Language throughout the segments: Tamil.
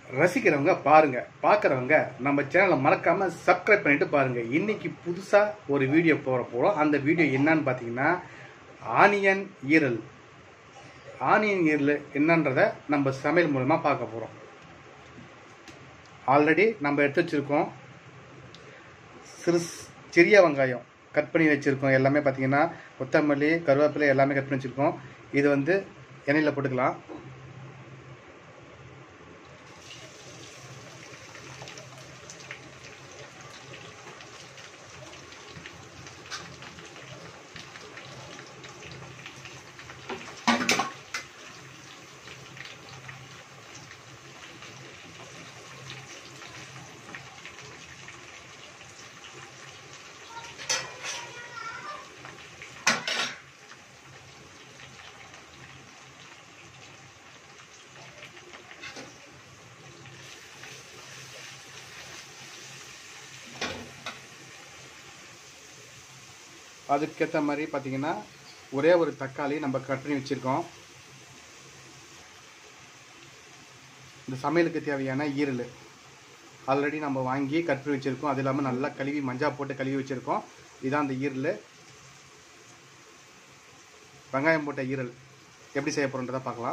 ரசிக்கிறவங்க பாருங்க பார்க்குறவங்க நம்ம சேனலை மறக்காம சப்ஸ்கிரைப் பண்ணிட்டு பாருங்க இன்னைக்கு புதுசா ஒரு வீடியோ போற போறோம் அந்த வீடியோ என்னன்னு பார்த்தீங்கன்னா ஆனியன் ஈரல் ஆனியன் ஈரல் என்னன்றத நம்ம சமையல் மூலமா பார்க்க போறோம் ஆல்ரெடி நம்ம எடுத்து வச்சிருக்கோம் சிறு சிறிய வெங்காயம் கட் பண்ணி வச்சுருக்கோம் எல்லாமே பார்த்தீங்கன்னா கொத்தமல்லி கருவேப்பிலை எல்லாமே கட் பண்ணி வச்சுருக்கோம் இது வந்து எண்ணெயில் போட்டுக்கலாம் அதுக்கேற்ற மாதிரி பார்த்தீங்கன்னா ஒரே ஒரு தக்காளி நம்ம கட் பண்ணி வச்சுருக்கோம் இந்த சமையலுக்கு தேவையான ஈரல் ஆல்ரெடி நம்ம வாங்கி கட் பண்ணி வச்சுருக்கோம் அது இல்லாமல் நல்லா கழுவி மஞ்சள் போட்டு கழுவி வச்சுருக்கோம் இதான் அந்த ஈரல் வெங்காயம் போட்ட ஈரல் எப்படி செய்ய போகிறோன்றதை பார்க்கலாம்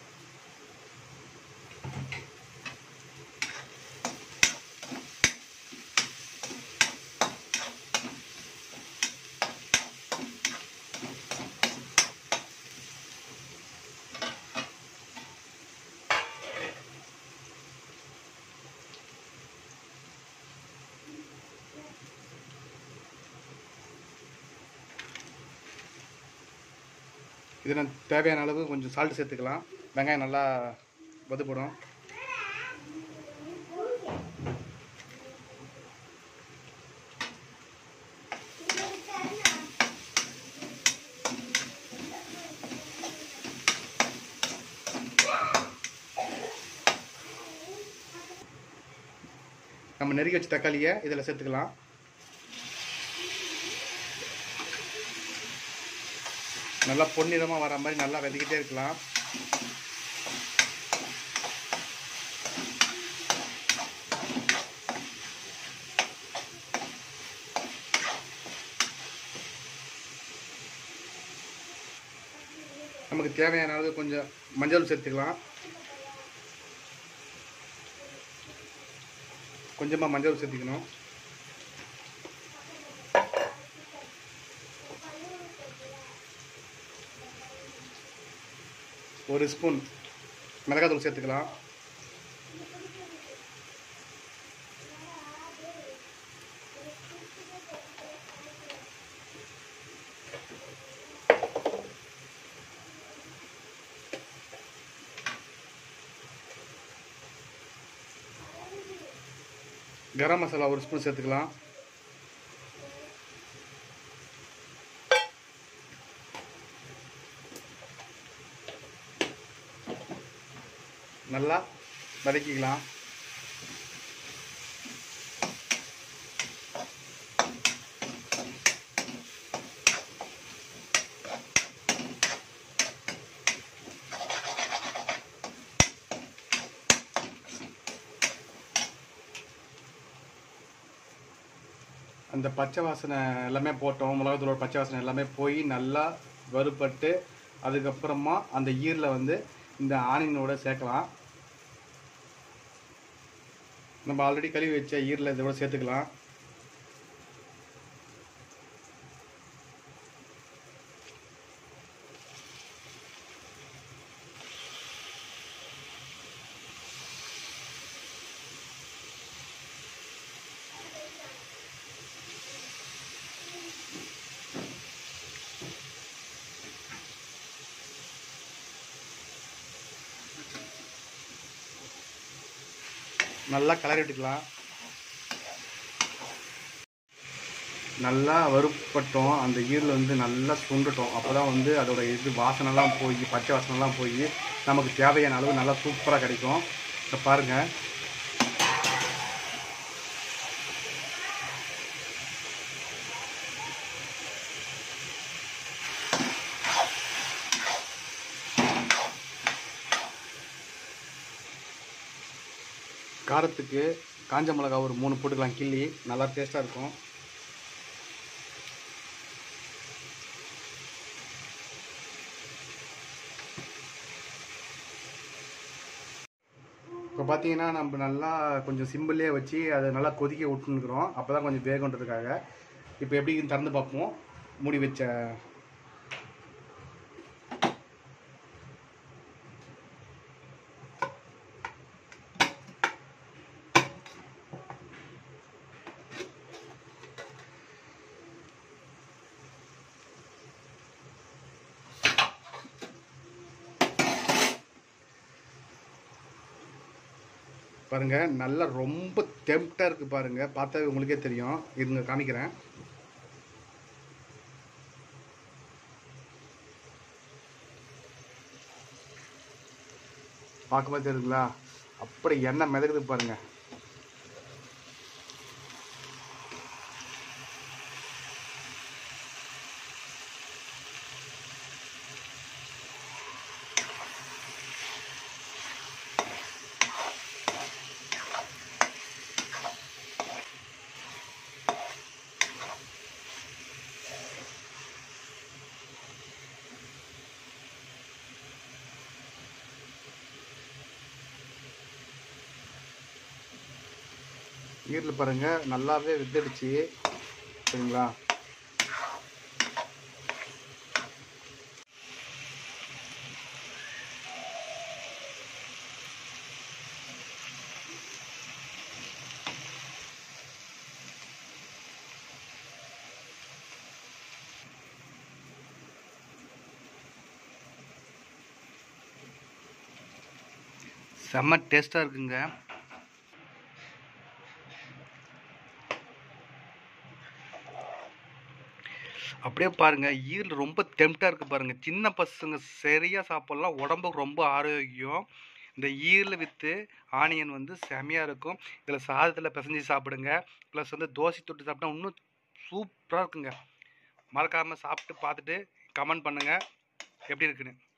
இதில் தேவையான அளவு கொஞ்சம் சால்ட் சேர்த்துக்கலாம் வெங்காயம் நல்லா வதுப்படும் நம்ம நெருக்கி வச்ச தக்காளியை இதில் சேர்த்துக்கலாம் நல்லா பொன்னிறமாக வர மாதிரி நல்லா வெதிக்கிட்டே இருக்கலாம் நமக்கு தேவையான அளவு கொஞ்சம் மஞ்சள் சேர்த்துக்கலாம் கொஞ்சமாக மஞ்சள் சேர்த்துக்கணும் ஒரு ஸ்பூன் மிளகாத்தூள் சேர்த்துக்கலாம் கரம் மசாலா ஒரு ஸ்பூன் சேர்த்துக்கலாம் நல்லா வதக்கிக்கலாம் அந்த பச்சை வாசனை எல்லாமே போட்டோம் மிளகாத்தூளோட பச்சை வாசனை எல்லாமே போய் நல்லா வறுபட்டு அதுக்கப்புறமா அந்த ஈரில் வந்து இந்த ஆனியனோட சேர்க்கலாம் நம்ம ஆல்ரெடி கழுவி வச்ச ஈரில் இதோட சேர்த்துக்கலாம் நல்லா கலரி விட்டுக்கலாம் நல்லா வறுப்பட்டோம் அந்த ஈரில் வந்து நல்லா சுண்டுட்டோம் அப்போ தான் வந்து அதோட இது வாசனைலாம் போய் பச்சை வாசனைலாம் போய் நமக்கு தேவையான அளவு நல்லா சூப்பராக கிடைக்கும் இப்போ பாருங்கள் காரத்துக்கு காஞ்ச மிளகா ஒரு மூணு போட்டுக்கலாம் கிள்ளி நல்லா டேஸ்ட்டாக இருக்கும் இப்போ பார்த்தீங்கன்னா நம்ம நல்லா கொஞ்சம் சிம்பிளே வச்சு அதை நல்லா கொதிக்க விட்டுனுக்குறோம் அப்போ தான் கொஞ்சம் வேகன்றதுக்காக இப்போ எப்படி திறந்து பார்ப்போம் மூடி வச்ச பாருங்க நல்லா ரொம்ப டெம்ப்டாக இருக்கு பாருங்க பார்த்தாவே உங்களுக்கே தெரியும் இருங்க காமிக்கிறேன் பார்க்கும்போது தெரியுதுங்களா அப்படி எண்ணெய் மிதக்குது பாருங்க ஈரல் பாருங்க நல்லாவே வெந்துடுச்சு சரிங்களா செம்ம டேஸ்ட்டாக இருக்குங்க அப்படியே பாருங்க ஈரல் ரொம்ப டெம்ப்டாக இருக்கு பாருங்க சின்ன பசங்க சரியாக சாப்பிட்லாம் உடம்புக்கு ரொம்ப ஆரோக்கியம் இந்த ஈரல் வித்து ஆனியன் வந்து செமையாக இருக்கும் இதில் சாதத்தில் பிசைஞ்சு சாப்பிடுங்க ப்ளஸ் வந்து தோசை தொட்டு சாப்பிட்டா இன்னும் சூப்பராக இருக்குங்க மறக்காமல் சாப்பிட்டு பார்த்துட்டு கமெண்ட் பண்ணுங்கள் எப்படி இருக்குன்னு